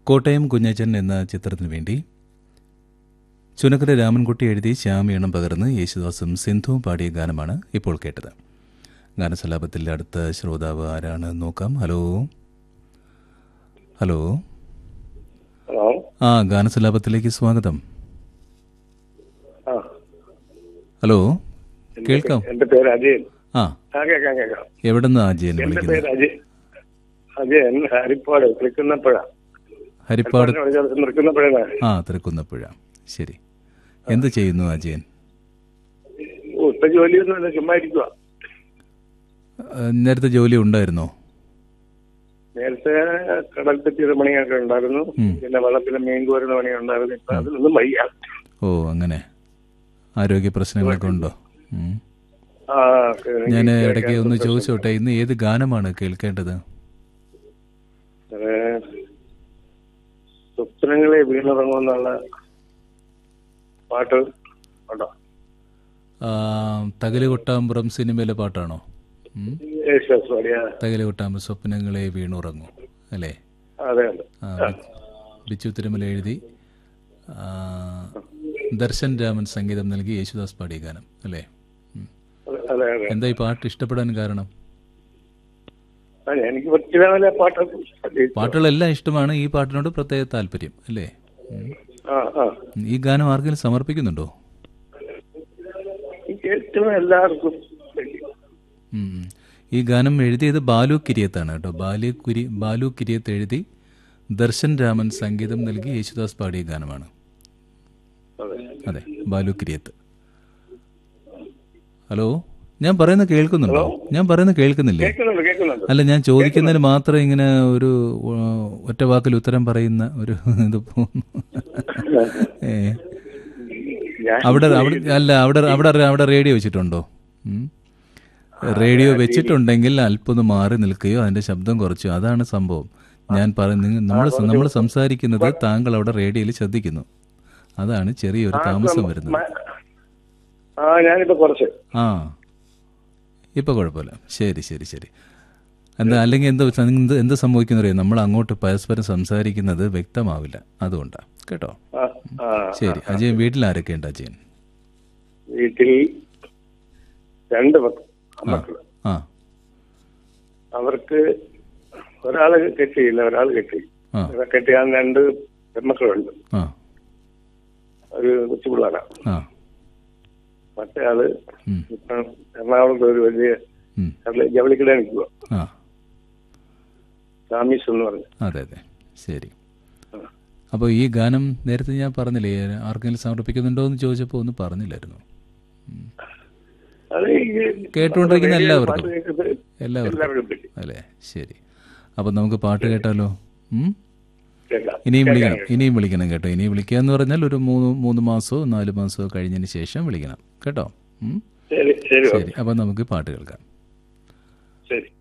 കോട്ടയം കുഞ്ഞച്ചൻ എന്ന ചിത്രത്തിനു വേണ്ടി ചുനക്കര രാമൻകുട്ടി എഴുതി ശ്യാമീണം പകർന്ന് യേശുദാസും സിന്ധുവും പാടിയ ഗാനമാണ് ഇപ്പോൾ കേട്ടത് ഗാനസലാപത്തിൽ അടുത്ത ശ്രോതാവ് ആരാണ് നോക്കാം ഹലോ ഹലോ ഹലോ ആ ഗാനസലാപത്തിലേക്ക് സ്വാഗതം ആ ഹലോ കേൾക്കാം എന്റെ പേര് അജയൻ ആ ആ കേൾക്കാം കേൾക്കാം എവിടുന്ന് അജയൻ എന്റെ വിളിക്കുന്നത് പേര് അജയൻ അജയൻ ഹരിപ്പാട് തൃക്കുന്നപ്പുഴ ഹരിപ്പാട് തൃക്കുന്നപ്പുഴയാണ് ആ തൃക്കുന്നപ്പുഴ ശരി എന്ത് ചെയ്യുന്നു അജയൻ ഓ ഇപ്പൊ ജോലിയൊന്നുമില്ല ചുമ്മാ ഇരിക്കുക ആ, നേരത്തെ ജോലി ഉണ്ടായിരുന്നോ നേരത്തെ കടൽ തെറ്റിയുടെ പണിയൊക്കെ ഉണ്ടായിരുന്നു ഉം. പിന്നെ വെള്ളത്തിലെ മീൻ കോരുന്ന പണി ഉണ്ടായിരുന്നു ഇപ്പൊ അതിലൊന്നും വയ്യ ഓ അങ്ങനെ ആരോഗ്യ പ്രശ്നങ്ങളൊക്കെ ഉണ്ടോ ഉം. ആ ഞാൻ ഇടയ്ക്ക് ഒന്ന് ചോദിച്ചോട്ടെ ഇന്ന് ഏത് ഗാനമാണ് കേൾക്കേണ്ടത് ഏ, സ്വപ്നങ്ങളെ വീണിറങ്ങുമെന്നുള്ള പാട്ട് ഉണ്ടോ ആ, തകല് കൊട്ടാമ്പുറം സിനിമയിലെ പാട്ടാണോ ഉം? യേശുദാസ് പാടിയ തകല് കൊട്ടാമ്പുറം സ്വപ്നങ്ങളെ വീണുറങ്ങും അല്ലേ അതെ അതെ ആ, ബി- ബിച്ചു തിരുമല എഴുതി ആ, ദർശൻ രാമൻ സംഗീതം നൽകി യേശുദാസ് പാടിയ ഗാനം അല്ലേ ഉം. അതെ, അതെ അതെ എന്താ ഈ പാട്ട് ഇഷ്ടപ്പെടാൻ കാരണം ആ, എനിക്ക് പറ്റിയതാണല്ലേ പാട്ട് പാട്ടുകളെല്ലാം ഇഷ്ടമാണ് ഈ പാട്ടിനോട് പ്രത്യേക താല്പര്യം അല്ലേ ഉം. ആ ആ ഈ ഗാനം ആർക്കെങ്കിലും സമർപ്പിക്കുന്നുണ്ടോ ഈ കേൾക്കുന്ന എല്ലാവർക്കും ഉം, ഉം. ഈ ഗാനം എഴുതിയത് ബാലു കിരിയത്താണ് കേട്ടോ ബാലു കുരി ബാലു കിരിയത്ത് എഴുതി ദർശൻ രാമൻ സംഗീതം നൽകി യേശുദാസ് പാടിയ ഗാനമാണ് അതെ അതെ ബാലു കിരിയത്ത് ഹലോ ഞാൻ പറയുന്നത് കേൾക്കുന്നുണ്ടോ ഞാൻ പറയുന്നത് കേൾക്കുന്നില്ലേ കേൾക്കുന്നുണ്ട് കേൾക്കുന്നുണ്ട് അല്ല ഞാൻ ചോദിക്കുന്നതിന് മാത്രം ഇങ്ങനെ ഒരു ഉം, ഒറ്റ വാക്കിൽ ഉത്തരം പറയുന്ന ഒരു ഇത് പോകുന്നു ഏ ഞാൻ അവിടെ അവിടെ അല്ല അവിടെ അവിടെ അവിടെ റേഡിയോ വെച്ചിട്ടുണ്ടോ ഉം? റേഡിയോ വെച്ചിട്ടുണ്ടെങ്കിൽ അല്പം ഒന്ന് മാറി നിൽക്കുകയോ അതിന്റെ ശബ്ദം കുറച്ചോ അതാണ് സംഭവം ഞാൻ പറയുന്ന നമ്മൾ നമ്മൾ സംസാരിക്കുന്നത് താങ്കൾ അവിടെ റേഡിയോയിൽ ശ്രദ്ധിക്കുന്നു അതാണ് ചെറിയൊരു താമസം വരുന്നത് മ- ആ ഞാനിപ്പോ കുറച്ച് ആ ഇപ്പൊ കുഴപ്പമില്ല ശരി ശരി ശരി എന്താ അല്ലെങ്കിൽ എന്ത് എന്ത് എന്ത് സംഭവിക്കുന്നറിയോ നമ്മൾ അങ്ങോട്ട് പരസ്പരം സംസാരിക്കുന്നത് വ്യക്തമാവില്ല അതുകൊണ്ടാ കേട്ടോ ആ, ആ, ശരി അജയൻ വീട്ടിൽ ആരൊക്കെയുണ്ട് അജയൻ വീട്ടിൽ രണ്ട് മക്കൾ മക്കള് ആ അവർക്ക് ഒരാള് കെട്ടിയില്ല ഒരാൾ കെട്ടി ആ കെട്ടിയാൽ രണ്ട് പെൺമക്കളുണ്ട് ആ ഒരു കൊച്ചു പിള്ളേരാണ് ആ മറ്റേ ആള് ഉം, ഇപ്പം എറണാകുളത്ത് ഒരു വലിയ ഉം, കടല- ജവളിക്കട നിൽക്കുക ആ സാമീസ് എന്ന് പറഞ്ഞു അതെ അതെ ശരി അപ്പോൾ ഈ ഗാനം നേരത്തെ ഞാൻ പറഞ്ഞില്ലേ ആർക്കെങ്കിലും സമർപ്പിക്കുന്നുണ്ടോ എന്ന് ചോദിച്ചപ്പോൾ ഒന്നും പറഞ്ഞില്ലായിരുന്നു അത് ഈ കേട്ടുകൊണ്ടിരിക്കുന്ന റേഡിയോയിൽ എല്ലാവർക്കും. പാട്ട് കേൾക്കുന്നത് എല്ലാവർക്കും എല്ലാവർക്കും പറ്റും. അല്ലേ ശരി അപ്പോൾ നമുക്ക് പാട്ട് കേട്ടാലോ ഉം? കേൾക്കാം. ഇനിയും കേൾക്കാം, വിളിക്കണം ഇനിയും വിളിക്കണം കേട്ടോ ഇനിയും വിളിക്കുക എന്ന് പറഞ്ഞാൽ ഒരു മൂന്ന് മൂന്ന് മാസമോ നാല് മാസമോ കഴിഞ്ഞതിന് ശേഷം വിളിക്കണം കേട്ടോ ഉം? ശരി ശരി ഓക്കെ. ശരി അപ്പോൾ നമുക്ക് പാട്ട് കേൾക്കാം ശരി